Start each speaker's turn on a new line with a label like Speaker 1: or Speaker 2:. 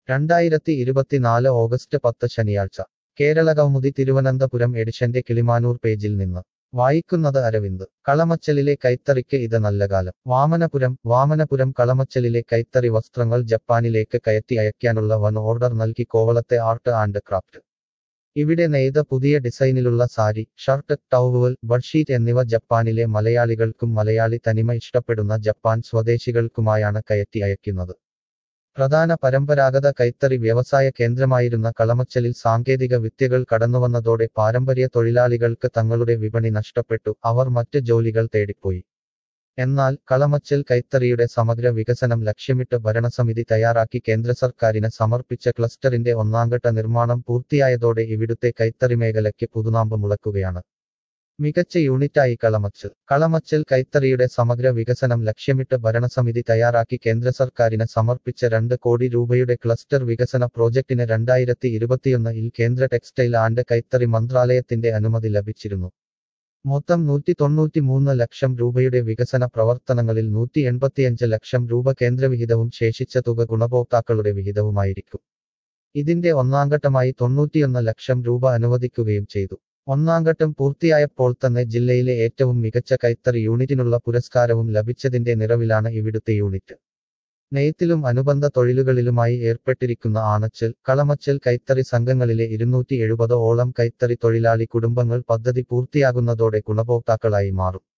Speaker 1: രണ്ടായിരത്തി ഇരുപത്തിനാല് ഓഗസ്റ്റ് പത്ത് ശനിയാഴ്ച കേരള കൗമുദി തിരുവനന്തപുരം എഡിഷന്റെ കിളിമാനൂർ പേജിൽ നിന്ന് വായിക്കുന്നത് അരവിന്ദ് കളമച്ചലിലെ കൈത്തറിക്ക് ഇത് നല്ല കാലം വാമനപുരം വാമനപുരം കളമച്ചലിലെ കൈത്തറി വസ്ത്രങ്ങൾ ജപ്പാനിലേക്ക് കയറ്റി അയക്കാനുള്ള വൻ ഓർഡർ നൽകി കോവളത്തെ ആർട്ട് ആൻഡ് ക്രാഫ്റ്റ് ഇവിടെ നെയ്ത പുതിയ ഡിസൈനിലുള്ള സാരി ഷർട്ട് ടൗവൽ ബഡ്ഷീറ്റ് എന്നിവ ജപ്പാനിലെ മലയാളികൾക്കും മലയാളി തനിമ ഇഷ്ടപ്പെടുന്ന ജപ്പാൻ സ്വദേശികൾക്കുമായാണ് കയറ്റി അയക്കുന്നത് പ്രധാന പരമ്പരാഗത കൈത്തറി വ്യവസായ കേന്ദ്രമായിരുന്ന കളമച്ചലിൽ സാങ്കേതിക വിദ്യകൾ കടന്നുവന്നതോടെ പാരമ്പര്യ തൊഴിലാളികൾക്ക് തങ്ങളുടെ വിപണി നഷ്ടപ്പെട്ടു അവർ മറ്റ് ജോലികൾ തേടിപ്പോയി എന്നാൽ കളമച്ചൽ കൈത്തറിയുടെ സമഗ്ര വികസനം ലക്ഷ്യമിട്ട് ഭരണസമിതി തയ്യാറാക്കി കേന്ദ്ര സർക്കാരിന് സമർപ്പിച്ച ക്ലസ്റ്ററിന്റെ ഒന്നാംഘട്ട നിർമ്മാണം പൂർത്തിയായതോടെ ഇവിടുത്തെ കൈത്തറി മേഖലയ്ക്ക് പുതുനാമ്പ് മുളക്കുകയാണ് മികച്ച യൂണിറ്റായി കളമച്ചൽ കളമച്ചൽ കൈത്തറിയുടെ സമഗ്ര വികസനം ലക്ഷ്യമിട്ട് ഭരണസമിതി തയ്യാറാക്കി കേന്ദ്ര സർക്കാരിന് സമർപ്പിച്ച രണ്ട് കോടി രൂപയുടെ ക്ലസ്റ്റർ വികസന പ്രോജക്ടിന് രണ്ടായിരത്തി ഇരുപത്തിയൊന്നിൽ കേന്ദ്ര ടെക്സ്റ്റൈൽ ആൻഡ് കൈത്തറി മന്ത്രാലയത്തിന്റെ അനുമതി ലഭിച്ചിരുന്നു മൊത്തം നൂറ്റി തൊണ്ണൂറ്റിമൂന്ന് ലക്ഷം രൂപയുടെ വികസന പ്രവർത്തനങ്ങളിൽ നൂറ്റി എൺപത്തിയഞ്ച് ലക്ഷം രൂപ കേന്ദ്രവിഹിതവും ശേഷിച്ച തുക ഗുണഭോക്താക്കളുടെ വിഹിതവുമായിരിക്കും ഇതിന്റെ ഒന്നാംഘട്ടമായി തൊണ്ണൂറ്റിയൊന്ന് ലക്ഷം രൂപ അനുവദിക്കുകയും ചെയ്തു ഒന്നാംഘട്ടം പൂർത്തിയായപ്പോൾ തന്നെ ജില്ലയിലെ ഏറ്റവും മികച്ച കൈത്തറി യൂണിറ്റിനുള്ള പുരസ്കാരവും ലഭിച്ചതിന്റെ നിറവിലാണ് ഇവിടുത്തെ യൂണിറ്റ് നെയ്ത്തിലും അനുബന്ധ തൊഴിലുകളിലുമായി ഏർപ്പെട്ടിരിക്കുന്ന ആണച്ചൽ കളമച്ചൽ കൈത്തറി സംഘങ്ങളിലെ ഇരുന്നൂറ്റി എഴുപത് ഓളം കൈത്തറി തൊഴിലാളി കുടുംബങ്ങൾ പദ്ധതി പൂർത്തിയാകുന്നതോടെ ഗുണഭോക്താക്കളായി മാറും